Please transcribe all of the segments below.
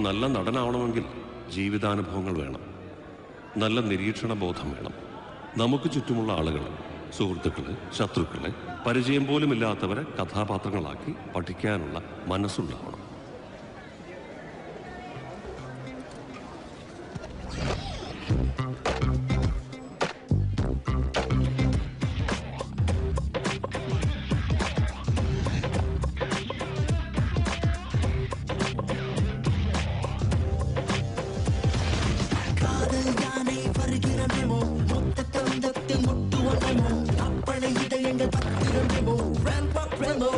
നല്ല നടനാവണമെങ്കിൽ ജീവിതാനുഭവങ്ങൾ വേണം നല്ല നിരീക്ഷണ ബോധം വേണം നമുക്ക് ചുറ്റുമുള്ള ആളുകൾ സുഹൃത്തുക്കള് ശത്രുക്കളെ പരിചയം പോലുമില്ലാത്തവരെ കഥാപാത്രങ്ങളാക്കി പഠിക്കാനുള്ള മനസ്സുണ്ടാവണം காதல் யானை வருகிறனமோ மொத்த கந்தத்தில் முட்டுவனமோ அப்பனை இதயங்கள் பத்திரமோ ரேம்பா பிரமோ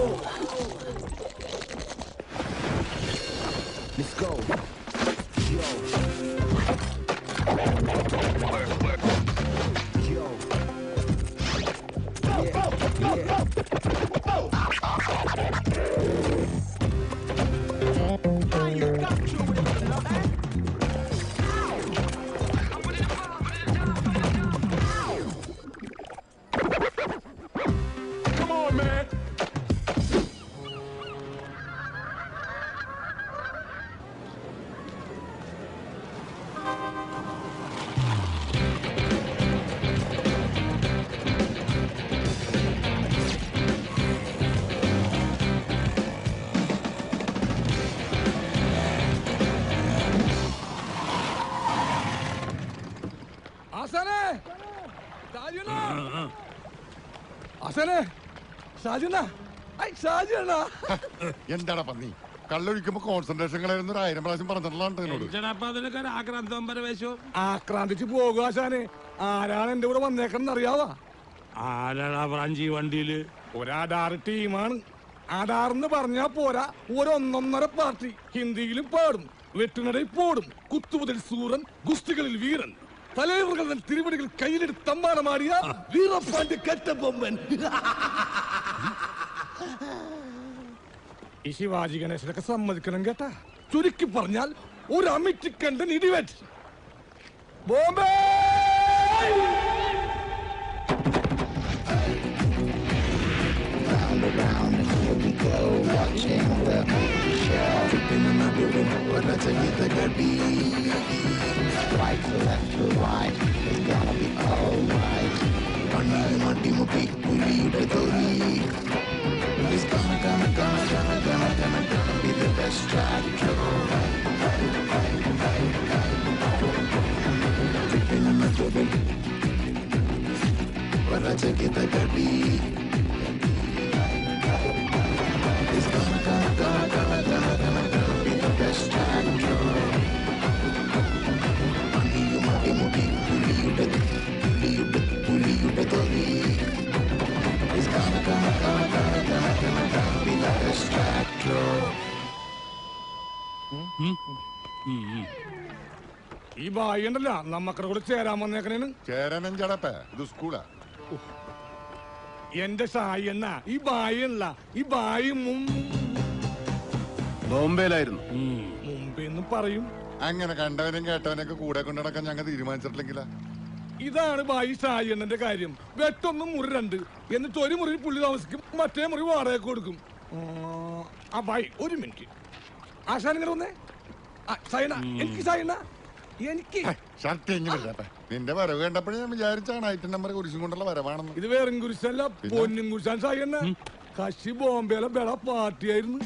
Let's go. Yo. Yo. Yeah, yeah. Come on, man. ആസാനെ ഷാജുന ആസാനെ ഷാജുന ഐ ഷാജുന എന്താടാ പന്നി കള്ളൊഴിക്കുമ്പോ കോൺസെൻട്രേഷൻ കളയുന്ന ഒരു ആയിരം പ്രാവശ്യം പറഞ്ഞിട്ടുള്ളതാണ് എന്നോട് എന്തിനാ അതിനൊക്കെ ഒരു ആക്രാന്തം പരവേശോ ആക്രാന്തിച്ച് പോകുക ആശാനെ ആരാണ് എന്റെ കൂടെ വന്നേക്കണം അറിയാവാ ആരാടാ ബ്രാഞ്ചി വണ്ടിയില് ഒരാധാർ ടീമാണ് ആധാർന്ന് പറഞ്ഞാ പോരാ ഒരൊന്നൊന്നര പാർട്ടി ഹിന്ദിയിലും പാടും വെട്ടിനടയിൽ പോടും കുത്തുമുതൽ സൂറൻ ഗുസ്തികളിൽ വീരൻ തലൈവറുകൾ തിരുവടികൾ കയ്യിലെടുത്ത് തമ്മാനമാടിയ വീരപ്പാണ്ഡ്യ കെട്ടബൊമ്മൻ ഈ ശിവാജി ഗണേശനൊക്കെ സമ്മതിക്കണം കേട്ടാ ചുരുക്കി പറഞ്ഞാൽ ഒരു അമിറ്റിക്കണ്ടൻ ഇടിവെറ്റ് ബോംബെ ഈ ബായി ഉണ്ടല്ല നമ്മക്കടെ കൂടെ ചേരാൻ വന്നേക്കണേന് ചേരാനും ചടപ്പേ ഇത് സ്കൂളാ എന്റെ ഷായി എന്ന ഈ ബായി അല്ല ഈ ബായി ബോംബെയിലായിരുന്നു മുമ്പെന്ന് പറയും അങ്ങനെ കണ്ടവനും കേട്ടവനൊക്കെ കൂടെ കൊണ്ടു നടക്കാൻ ഞങ്ങൾ തീരുമാനിച്ചിട്ടില്ലെങ്കിലാ ഇതാണ് ബായി ഷായി എണ്ണന്റെ കാര്യം വെട്ടൊന്നും മുറി രണ്ട് എന്നിട്ട് ഒരു മുറി പുള്ളി താമസിക്കും മറ്റേ മുറി വാടക കൊടുക്കും ആ, ആ ബായി ഒരു മിനിറ്റ് ആശാൻ ഇങ്ങനെ വന്നേ ആ, ഷായണ്ണ എനിക്ക് ഷായണ്ണ എനിക്ക് ഷർട്ട് എങ്ങി വരട്ടെ നിന്റെ വരവ് കണ്ടപ്പോഴേ ഞാൻ വിചാരിച്ചാണ് ഐറ്റം നമ്പർ കുരിശും കൊണ്ടുള്ള വരവാണെന്ന് ഇത് വേറും കുരിശല്ല പിന്നെ? പൊന്നും കുരിശാൻ ഷായണ്ണ കശി ബോംബെയിലെ ബെള പാർട്ടിയായിരുന്നു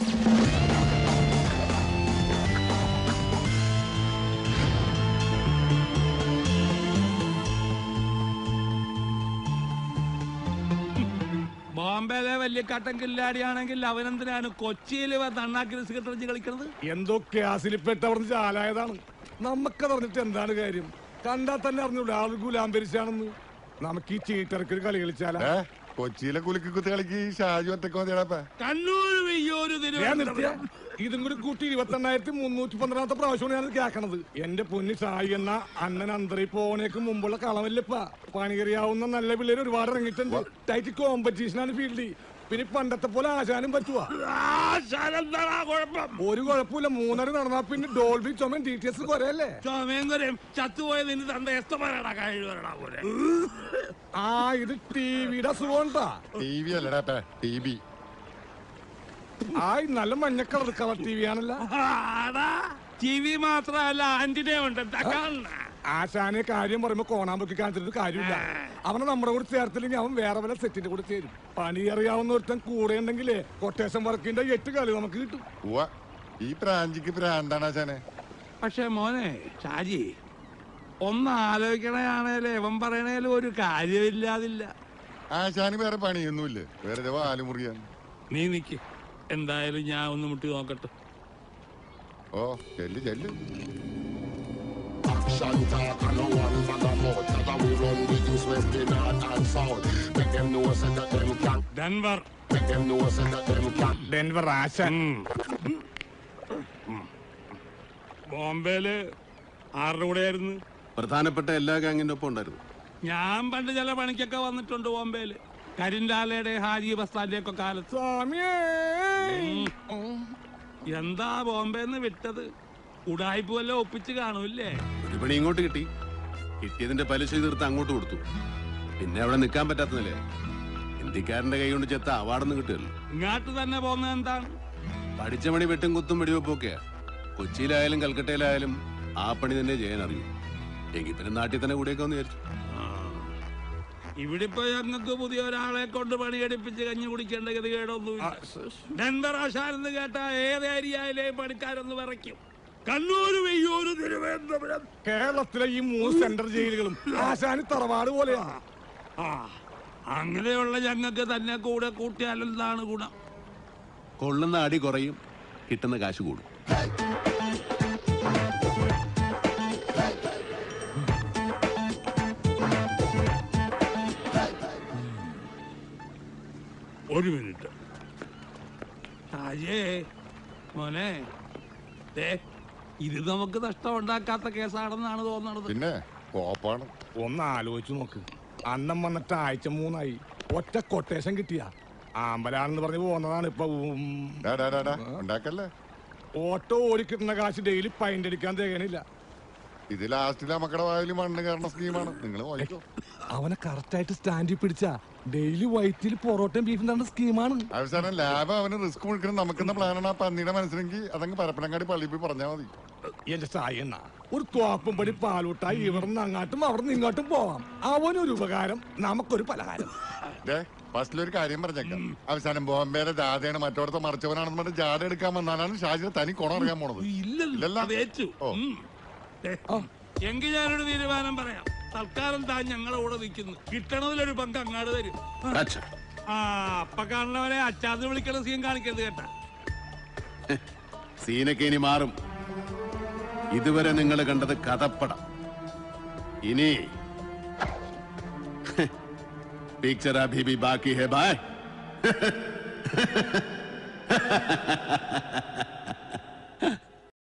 ബോംബെയിലെ വലിയ കട്ടൻ കില്ലാടിയാണെങ്കിൽ അവനെന്തിനാണ് കൊച്ചിയിൽ തണ്ണാക്കി സിഗരറ്റ് കളിക്കുന്നത് എന്തോ ക്യാസിൽ പെട്ടവർന്ന് ചാലായതാണ് നമുക്കത് അറിഞ്ഞിട്ട് എന്താണ് കാര്യം കണ്ടാൽ തന്നെ അറിഞ്ഞൂടെ ആൾ ഗുലാംബരിച്ചാണെന്ന് നമുക്ക് ഈ ചീട്ടർക്ക് ഒരു കളി കളിച്ചാലാ ഏ കൊച്ചിയിലെ കുലുക്കി കുത്തി കളിക്ക് ഈ ഷാജു ഒറ്റക്ക് മതിയടാപ്പ കണ്ണൂർ വെയ്യോര് ഞാൻ നിർത്തിയ തിരുവനന്തപുരം ഇതും കൂടി കൂട്ടി ഇരുപത്തി എണ്ണായിരത്തി മുന്നൂറ്റി പന്ത്രണ്ടാമത്തെ പ്രാവശ്യമാണ് ഞാൻ കേൾക്കണത് എന്റെ പൊന്നി സായി എന്ന അണ്ണൻ അന്തരി പോണേക്ക് മുമ്പുള്ള കളമല്ലപ്പ പണികറിയാവുന്ന നല്ല പിള്ളേര് ഒരുപാട് ഇറങ്ങിയിട്ടുണ്ട് ടൈറ്റ് കോമ്പറ്റീഷനാണ് ഫീൽഡിൽ പിന്നെ പണ്ടത്തെ പോലെ ആശാനും പറ്റുവാ എന്താടാ കുഴപ്പം ഒരു കുഴപ്പമില്ല മൂന്നര നടന്നാ പിന്നെ ഡോൾബി ചുമൻ ഡി ടി എസ് കുറയല്ലേ ചുമയും ചത്തുപോയ നിന്റെ തന്റെ എസ്തമാരാടാ കഴിവരടാ പോലെ ആ ഇത് ടിവിയുടെ അസുഖണ്ടാ ടി വി അല്ലടാപ്പ ടി വി ആ ഈ നല്ല മഞ്ഞ കളർ കളർ ടി വി ആണല്ല ആടാ ടി വി മാത്രമല്ല ആന്റിനെ ഉണ്ട് എന്താ കാണുന്ന ആശാനെ കാര്യം പറയുമ്പോ കോണാൻ പൊക്കി കാണിച്ചിട്ട് കാര്യമില്ല അവനെ നമ്മുടെ കൂടെ ചേർത്തില്ലെങ്കിൽ അവൻ വേറെ വല്ല സെറ്റിന്റെ കൂടെ ചേരും പണി അറിയാവുന്ന ഒരുത്തൻ കൂടെ ഉണ്ടെങ്കിലേ കൊട്ടേഷൻ വർക്കിന്റെ എട്ട് കളി നമുക്ക് കിട്ടും ഉവ്വ ഈ പ്രാഞ്ചിക്ക് പ്രാന്താണ് ആശാനെ പക്ഷെ മോനെ ഷാജി ഒന്ന് ആലോചിക്കണയാണേലും ഇവൻ പറയണേലും ഒരു കാര്യമില്ലാതില്ല ആശാന് വേറെ പണിയൊന്നുമില്ലേ വെറുതെ വാല് മുറിയാൻ നീ നിക്ക് എന്തായാലും ഞാൻ ഒന്ന് മുട്ടി നോക്കട്ടെ ഓ ചെല്ല് ചെല്ല് Action talk and no one bag of mouth That a we run the east, west, the north and south Make them know say that them can Denver Make them know say that them can Denver ആശാൻ ബോംബെയില് ആരുടെ കൂടെയായിരുന്നു പ്രധാനപ്പെട്ട എല്ലാ ഗാങ്ങിന്റെ ഒപ്പം ഉണ്ടായിരുന്നു ഞാൻ പണ്ട് ചില പണിക്കൊക്കെ വന്നിട്ടുണ്ട് ബോംബെയില് കരിൻലാലയുടെ ഹാജി ബസ്താന്റെ ഒക്കെ കാലത്ത് സ്വാമിയേ എന്താ ബോംബെന്ന് വിട്ടത് ഉടായ്പ വല്ല ഒപ്പിച്ച് കാണൂല്ലേ ഒരു പണി ഇങ്ങോട്ട് കിട്ടി കിട്ടിയതിന്റെ പലിശ തീർത്ത് അങ്ങോട്ട് കൊടുത്തു പിന്നെ അവിടെ നിൽക്കാൻ പറ്റാത്ത നിലയാ ഹിന്ദിക്കാരന്റെ കൈ കൊണ്ട് ചെത്ത അവാർഡൊന്നും കിട്ടുമല്ലോ ഇങ്ങാട്ട് തന്നെ പോകുന്നത് എന്താണ് പഠിച്ച പണി വെട്ടും കുത്തും വെടിവെപ്പൊക്കെയാ കൊച്ചിയിലായാലും കൽക്കട്ടയിലായാലും ആ പണി തന്നെ ചെയ്യാൻ അറിയൂ എങ്കിൽ പിന്നെ നാട്ടിൽ തന്നെ കൂടെയൊക്കെ ഒന്ന് വിചാരിച്ചു ഇവിടെ ഇപ്പൊ ഞങ്ങൾക്ക് പുതിയ ഒരാളെ കൊണ്ട് പണിയെടുപ്പിച്ച് കഞ്ഞി കുടിക്കേണ്ട ഗതികേടൊന്നുമില്ല ഡെൻവർ ആശാനെന്ന് കേട്ട ഏത് ഏരിയയിലെയും പണിക്കാരൊന്ന് വിറയ്ക്കും കണ്ണൂര് വെയ്യൂര് തിരുവനന്തപുരം കേരളത്തിലെ ഈ മൂന്ന് സെൻട്രൽ ജയിലുകളും ആശാന് തറവാട് പോലെയാ ആ അങ്ങനെയുള്ള ഞങ്ങൾക്ക് തന്നെ കൂടെ കൂട്ടിയാലെന്താണ് ഗുണം കൊള്ളുന്ന അടി കുറയും കിട്ടുന്ന കാശ് കൂടും ഒരു മിനിറ്റ് ഷാജേ മോനെ ദേ ഇത് നമുക്ക് നഷ്ടമുണ്ടാക്കാത്ത കേസാണെന്നാണ് തോന്നണത് പിന്നെ കോപ്പാണ് ഒന്ന് ആലോചിച്ചു നോക്ക് അന്നം വന്നിട്ട് ആഴ്ച മൂന്നായി ഒറ്റ കൊട്ടേഷൻ കിട്ടിയ ആമ്പലാണെന്ന് പറഞ്ഞ് പോകുന്നതാണ് ഇപ്പൊ ഉം. ഡാ ഡാ ഡാ ഡാ ഉണ്ടാക്കല്ലേ ഓട്ടോ ഓടിക്കിട്ടുന്ന കാശ് ഡെയിലി പൈൻ്റ് അടിക്കാൻ തികയണില്ല ഇത് ലാസ്റ്റിലെ മക്കളുടെ വായിൽ മണ്ണ് കയറുന്ന സ്കീമാണ് നിങ്ങൾ നോക്കിക്കോ അവനെ കറക്റ്റായിട്ട് സ്റ്റാൻഡിൽ പിടിച്ച ഡെയിലി വൈറ്റിൽ പൊറോട്ടയും ബീഫും തന്ന സ്കീമാണ് അവസാനം ലാബ് അവന് റിസ്ക് മുഴുക്കണം നമുക്കെന്ന പ്ലാനാണ് ആ പന്നിയുടെ മനസ്സിലെങ്കിൽ അതങ്ങ് പരപ്പനങ്ങാടി പള്ളിയിൽ പോയി പറഞ്ഞാൽ മതി എന്റെ സായണ്ണ ഒരു തോപ്പും പടി പാലൂട്ടായി ഇവിടുന്ന് അങ്ങാട്ടും അവിടുന്ന് ഇങ്ങോട്ടും പോവാം അവനൊരു ഉപകാരം നമുക്കൊരു പലഹാരം ദേ ഫസ്റ്റിലൊരു കാര്യം പറഞ്ഞേക്കാം അവസാനം ബോംബെയിലെ ജാഥയാണ് മറ്റോടത്തെ മറിച്ചവനാണെന്ന് പറഞ്ഞ് ജാഥ എടുക്കാൻ വന്നാലാണ് ഷാജിനെ തനി കുണം അറിയാൻ പോണത് ഇല്ലല്ലോ ഇല്ലല്ലോ? അത് ഏറ്റു ഓ. ഉം. ദേ, എങ്കിൽ ഞാനൊരു തീരുമാനം പറയാം തൽക്കാലം താൻ ഞങ്ങളെ കൂടെ നിൽക്കുന്നു കിട്ടണതിലൊരു പങ്ക് അങ്ങാട് തരും അച്ഛാ ആ അപ്പ കാണുന്നവരെ അച്ചാന്ന് വിളിക്കണ സീൻ കാണിക്കരുത് കേട്ടാ സീനൊക്കെ ഇനി മാറും ഇതുവരെ നിങ്ങൾ കണ്ടത് കഥപ്പടം ഇനി പിക്ചർ അഭി ബി ബാക്കി ഹെ ബായ്